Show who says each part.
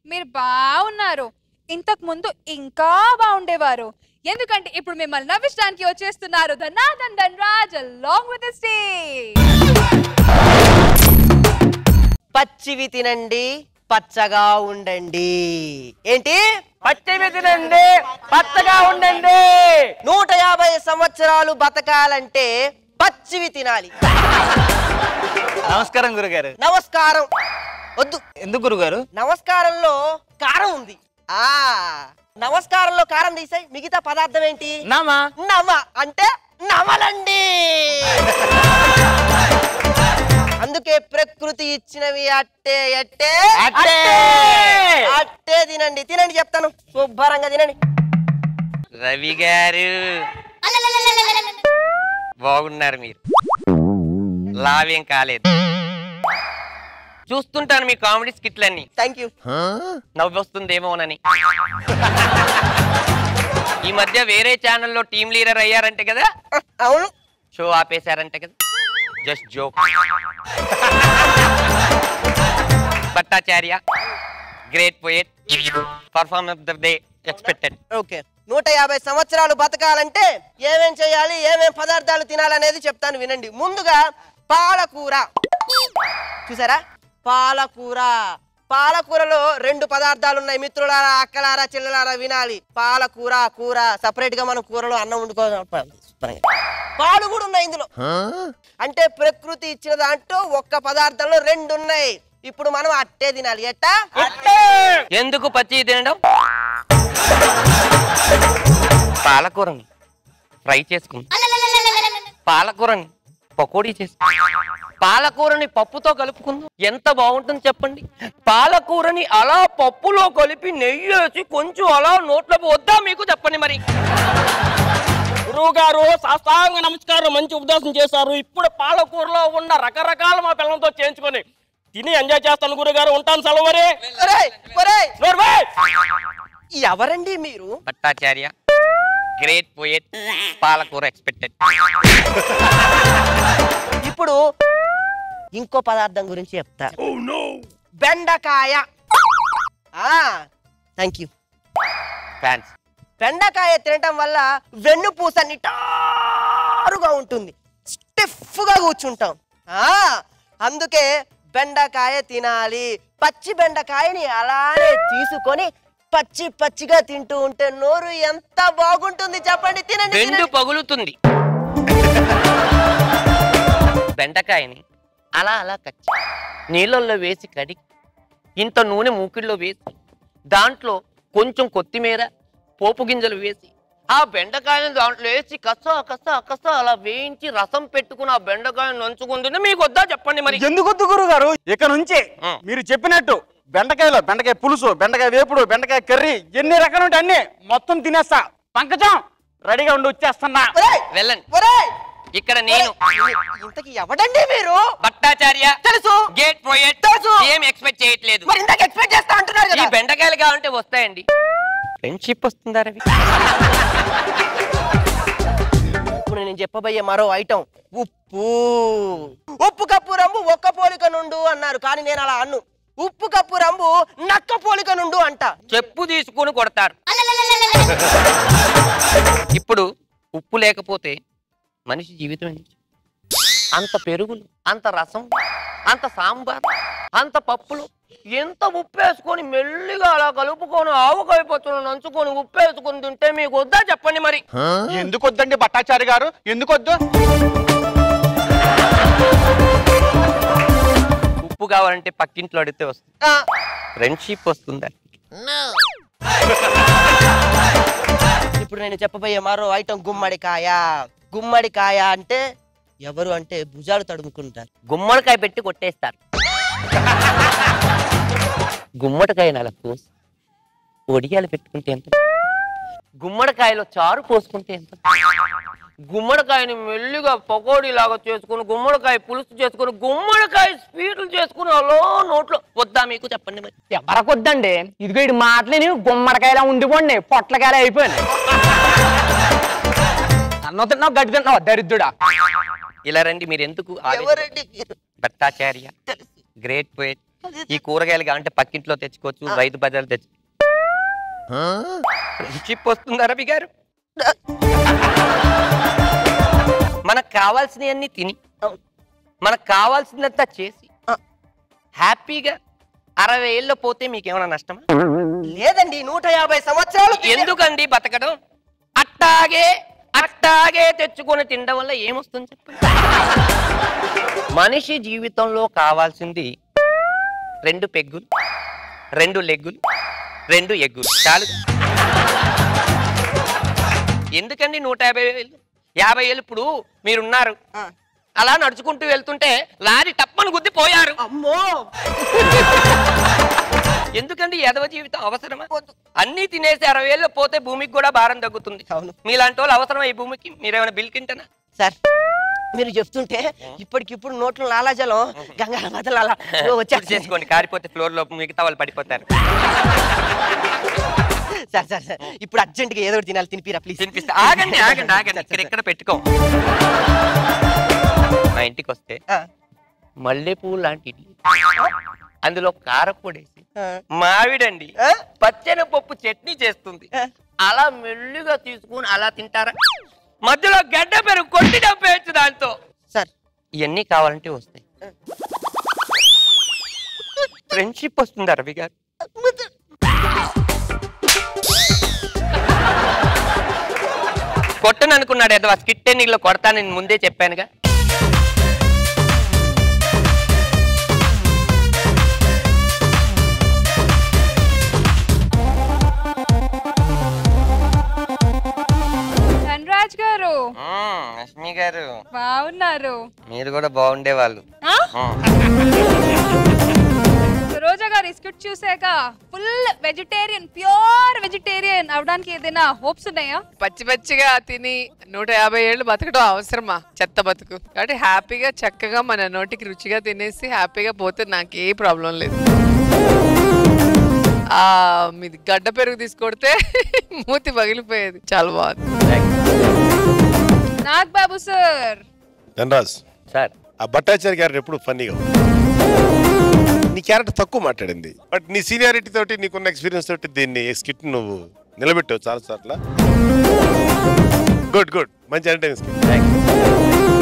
Speaker 1: మీరు బాగున్నారు ఇంతకు ముందు ఇంకా బాగుండేవారు ఎందుకంటే ఇప్పుడు మిమ్మల్ని నవ్వించడానికి వచ్చేస్తున్నారు ధనాథన్ ధనరాజ్ అలాంగ్ విత్ స్టే
Speaker 2: పచ్చివి తినండి పచ్చగా ఉండండి ఏంటి
Speaker 3: పచ్చివి తినండి పచ్చగా ఉండండి
Speaker 2: నూట యాభై సంవత్సరాలు బతకాలంటే పచ్చివి తినాలి
Speaker 3: నమస్కారం గురుగారు
Speaker 2: నమస్కారం వద్దు
Speaker 3: ఎందుకు గురుగారు
Speaker 2: నమస్కారంలో కారం ఉంది ఆ నమస్కారంలో కారం తీసాయి మిగతా పదార్థం ఏంటి
Speaker 3: నామా
Speaker 2: నవ అంటే నవలండి అందుకే ప్రకృతి ఇచ్చినవి అట్టే ఎట్టే
Speaker 3: అట్టే.
Speaker 2: అట్టే తినండి తినండి చెప్తాను శుభ్రంగా తినండి
Speaker 4: రవి గారు బాగున్నారు మీరు లావేం కాలేదు చూస్తుంటాను మీ కామెడీ స్కిట్లన్నీ
Speaker 2: థ్యాంక్ యూ
Speaker 4: నవ్వు వస్తుందేమోనని ఈ మధ్య వేరే ఛానల్లో టీమ్ లీడర్ అయ్యారంటే కదా
Speaker 2: అవును
Speaker 4: షో ఆపేశారంటే కదా just joke Bhattacharya great poet perform of the day expected
Speaker 2: okay నూట యాభై సంవత్సరాలు బతకాలంటే ఏమేం చేయాలి ఏమేం పదార్థాలు తినాలనేది చెప్తాను వినండి ముందుగా పాలకూర చూసారా పాలకూర పాలకూరలో రెండు పదార్థాలు ఉన్నాయి మిత్రులారా అక్కలారా చెల్లెలారా వినాలి పాలకూర కూర సపరేట్ గా మనం కూరలో అన్నం వండుకోవాలి శుభ్రంగా. పాలు కూడా ఉన్నాయి ఇందులో అంటే ప్రకృతి ఇచ్చిన దాంట్లో ఒక్క పదార్థంలో రెండు ఉన్నాయి ఇప్పుడు మనం అట్టే తినాలి ఎట్టా
Speaker 4: ఎందుకు పచ్చి తినడం పాలకూరని ఫ్రై చేసుకుంది పాలకూరని పకోడీ చేసుకుంది పాలకూరని పప్పుతో కలుపుకుందాం ఎంత బాగుంటుంది చెప్పండి పాలకూరని అలా పప్పులో కలిపి నెయ్యి వేసి కొంచెం అలా నోట్లో వద్దా మీకు చెప్పండి మరి
Speaker 3: గురువు గారు సాష్టాంగ నమస్కారం మంచి ఉపదేశం చేశారు ఇప్పుడు పాలకూరలో ఉన్న రకరకాల మా పిల్లలతో చేయించుకొని తిని ఎంజాయ్ చేస్తాను గురుగారు ఉంటాను సెలవు మరి
Speaker 2: ఒరేయ్, ఒరేయ్,
Speaker 3: నోర్వే!
Speaker 2: ఎవరండి మీరు
Speaker 4: భట్టాచార్య గ్రేట్ పోయెట్ పాలకూర ఎక్స్పెక్టెడ్
Speaker 2: ఇప్పుడు ఇంకో పదార్థం గురించి చెప్తా బెండకాయ థ్యాంక్ యూ
Speaker 4: ఫ్యాన్స్
Speaker 2: బెండకాయ తినటం వల్ల వెన్నుపూస నిటారుగా ఉంటుంది స్టిఫ్ గా కూర్చుంటాం ఆ అందుకే బెండకాయ తినాలి పచ్చి బెండకాయని అలానే తీసుకొని పచ్చి పచ్చిగా తింటూ ఉంటే నోరు ఎంత బాగుంటుంది చెప్పండి తినండి
Speaker 4: రెండు
Speaker 2: తినండి.
Speaker 4: పగులుతుంది బెండకాయని అలా అలా కచ్చి నీళ్ళల్లో వేసి కడిగి ఇంత నూనె మూకిళ్ళలో వేసి దాంట్లో కొంచెం కొత్తిమీర పోపు గింజలు వేసి ఆ బెండకాయని దాంట్లో వేసి కస కస కస అలా వేయించి రసం పెట్టుకుని ఆ బెండకాయని నంచుకుంటుంటే మీకు వద్దా చెప్పండి మరి
Speaker 5: ఎందుకొద్దు గురుగారు ఇక నుంచి
Speaker 4: ఆ.
Speaker 5: మీరు చెప్పినట్టు బెండకాయలో బెండకాయ పులుసు బెండకాయ వేపుడు బెండకాయ కర్రీ ఎన్ని రకాలు ఉంటాయి అన్ని మొత్తం తినేస్తా పంకజం రెడీగా ఉండి వచ్చేస్తున్నా
Speaker 2: ఒరేయ్,
Speaker 4: వెళ్ళండి
Speaker 2: ఒరేయ్!
Speaker 4: ఇక్కడ నేను
Speaker 2: ఒరేయ్, ఇంతకి ఎవడండి మీరు
Speaker 4: భట్టాచార్య
Speaker 2: తెలుసు
Speaker 4: గేట్ పోయేట్
Speaker 2: తెలుసు.
Speaker 4: ఏం ఎక్స్పెక్ట్ చేయట్లేదు
Speaker 2: మరి ఇందాక ఎక్స్పెక్ట్ చేస్తా అంటున్నారు
Speaker 4: ఈ
Speaker 2: కదా
Speaker 4: బెండకాయలు కావాలంటే వస్తాయండి ఫ్రెండ్షిప్ వస్తుందా రవి
Speaker 2: ఇప్పుడు నేను చెప్పబోయే మరో ఐటమ్ ఉప్పు ఉప్పు కప్పు రంబు ఒక్క పోలిక నుండు అన్నారు కానీ నేను అలా అన్ను ఉప్పు కప్పు రంబు నక్క పోలిక నుండు అంట
Speaker 4: చెప్పు తీసుకుని కొడతారు ఇప్పుడు ఉప్పు లేకపోతే మనిషి జీవితం ఏంటి అంత పెరుగులు అంత రసం అంత సాంబార్ అంత పప్పులు ఎంత ఉప్పు వేసుకొని మెల్లిగా అలా కలుపుకొని ఆవకాయ పచ్చడి నంచుకొని ఉప్పు వేసుకొని తింటే మీకు వద్దా చెప్పండి మరి
Speaker 5: ఎందుకు వద్దండి భట్టాచారి గారు ఎందుకు వద్దు
Speaker 4: ఉప్పు కావాలంటే పక్కింట్లో అడిగితే వస్తుంది
Speaker 2: ఆ,
Speaker 4: ఫ్రెండ్షిప్ వస్తుందా
Speaker 2: ఇప్పుడు నేను చెప్పబోయే మరో ఐటమ్ గుమ్మడికాయ గుమ్మడికాయ అంటే ఎవరు అంటే భుజాలు తడుముకుంటారు
Speaker 4: గుమ్మడికాయ పెట్టి కొట్టేస్తారు గుమ్మడికాయ నెల కోసి ఒడియాలు పెట్టుకుంటే ఎంత గుమ్మడికాయలో చారు పోసుకుంటే ఎంత గుమ్మడికాయని మెల్లిగా పకోడీ లాగా చేసుకుని గుమ్మడికాయ పులుసు చేసుకుని గుమ్మడికాయ స్వీట్లు చేసుకుని అలా నోట్లో వద్దా మీకు చెప్పండి మరి
Speaker 3: ఎవరకొద్దండి ఇదిగో ఇటు మాటలేని గుమ్మడికాయలా ఉండిపోండి పొట్లకాయలు అయిపోయింది అన్నం తిన్నావు గడ్డి తిన్నావు దరిద్రుడా
Speaker 4: ఇలా రండి మీరు ఎందుకు ఆవేశపడ-
Speaker 2: ఎవరండి మీరు?
Speaker 4: భట్టాచార్య గ్రేట్ పోయిట్ ఈ కూరగాయలు కావాలంటే పక్కింట్లో తెచ్చుకోవచ్చు రైతు బజార్లు తెచ్చు ఫ్రెండ్షిప్ వస్తుందా రవి గారు మనకు కావాల్సినవన్నీ తిని మనకు కావాల్సిందంతా చేసి హ్యాపీగా అరవై ఏళ్ళు పోతే మీకేమైనా నష్టమా
Speaker 2: లేదండి నూట యాభై సంవత్సరాలు తినే-
Speaker 4: ఎందుకండి బతకడం అట్టాగే అట్టాగే తెచ్చుకొని తినడం వల్ల ఏమొస్తుంది చెప్పండి మనిషి జీవితంలో కావాల్సింది రెండు పెగ్గులు రెండు లెగ్గులు రెండు ఎగ్గులు చాలు ఎందుకండి నూట యాభై వేలు యాభై ఏళ్ళు ఇప్పుడు మీరున్నారు
Speaker 2: ఆ.
Speaker 4: అలా నడుచుకుంటూ వెళ్తుంటే లారీ టప్పని గుద్ది పోయారు
Speaker 2: అమ్మో
Speaker 4: ఎందుకండి ఎదవ జీవితం అవసరమా అన్ని తినేసి అరవై ఏళ్ళు పోతే భూమికి కూడా భారం తగ్గుతుంది
Speaker 2: అవును.
Speaker 4: మీలాంటి వాళ్ళు అవసరమా ఈ భూమికి మీరేమైనా బిల్ కింటనా
Speaker 2: సార్ మీరు చెప్తుంటే ఇప్పటికిప్పుడు నోట్లో లాలాజలం గంగా బదలు అలా వచ్చేసి
Speaker 4: చేసుకోండి కారిపోతే ఫ్లోర్ లో మిగతా వాళ్ళు పడిపోతారు
Speaker 2: సార్ సార్ సార్ ఇప్పుడు అర్జెంట్ గా ఏదో ఒకటి తినాలి తినిపిరా ప్లీజ్
Speaker 4: తినిపిస్తా ఆగండి ఆగండి ఆగండి ఇక్కడ ఎక్కడ పెట్టుకో మా ఇంటికి వస్తే మల్లెపూ లాంటి ఇడ్లీ అందులో కారపొడేసి మావిడండి
Speaker 2: ఆ?
Speaker 4: పచ్చని పప్పు చట్నీ చేస్తుంది
Speaker 2: ఆ.
Speaker 4: అలా మెల్లిగా తీసుకుని అలా తింటారా మధ్యలో గడ్డ పెరుగు కొట్టి డబ్బేయచ్చు దాంతో
Speaker 2: సార్
Speaker 4: ఇవన్నీ కావాలంటే వస్తాయి ఫ్రెండ్షిప్ వస్తుందా రవి గారు కొట్టను అనుకున్నాడు ఏదో ఆ స్కిట్ నీళ్ళు కొడతానని ముందే చెప్పానుగా
Speaker 1: ధనరాజ్ గారు
Speaker 4: లక్ష్మి గారు
Speaker 1: బాగున్నారు
Speaker 4: మీరు కూడా బాగుండేవాళ్ళు
Speaker 1: ఆ? రోజా గారు ఈ స్కిట్ చూసాక ఫుల్ వెజిటేరియన్ ప్యూర్ వెజిటేరియన్ అవడానికి ఏదైనా హోప్స్ ఉన్నాయా
Speaker 6: పచ్చి పచ్చిగా తిని నూట యాభై ఏళ్ళు బతకడం అవసరమా చెత్త బతుకు కాబట్టి హ్యాపీగా చక్కగా మన నోటికి రుచిగా తినేసి హ్యాపీగా పోతే నాకు ఏ ప్రాబ్లం లేదు ఆ మీది గడ్డ పెరుగు తీసుకొడితే మూతి పగిలిపోయేది చాలా బాగుంది
Speaker 1: నాగ్ బాబు సార్
Speaker 7: ధనరాజ్
Speaker 4: సార్
Speaker 7: ఆ భట్టాచారి క్యారెక్టర్ ఎప్పుడు ఫన్నీగా ఉంది. నీ క్యారెక్టర్ తక్కువ మాట్లాడింది బట్ నీ సీనియారిటీ తోటి నీకున్న ఎక్స్పీరియన్స్ తోటి దీన్ని స్కిట్ నువ్వు నిలబెట్టావు చాలా సార్లు గుడ్ గుడ్ మంచి ఎంటర్టైన్ స్కిట్